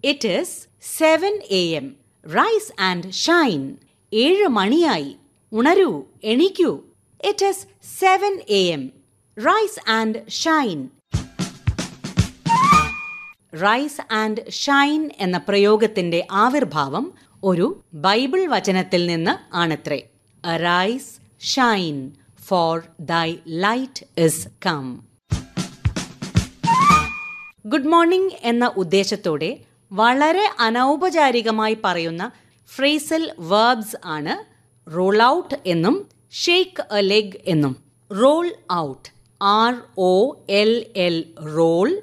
it is seven A M rise and shine ഏഴ് മണിയായി ഉണരൂ എണീക്കൂ it is seven A M rise and shine rise and shine എന്ന പ്രയോഗത്തിന്റെ ആവിർഭാവം ഒരു ബൈബിൾ വചനത്തിൽ നിന്ന് ആണത്രേ rise shine for thy light is come good morning എന്ന ഉദ്ദേശത്തോടെ വളരെ അനൗപചാരികമായി പറയുന്ന ഫ്രേസൽ വേർബ്സ് ആണ് റോൾ ഔട്ട് എന്നും ഷേക്ക് എ ലെഗ് എന്നും roll out R O L L role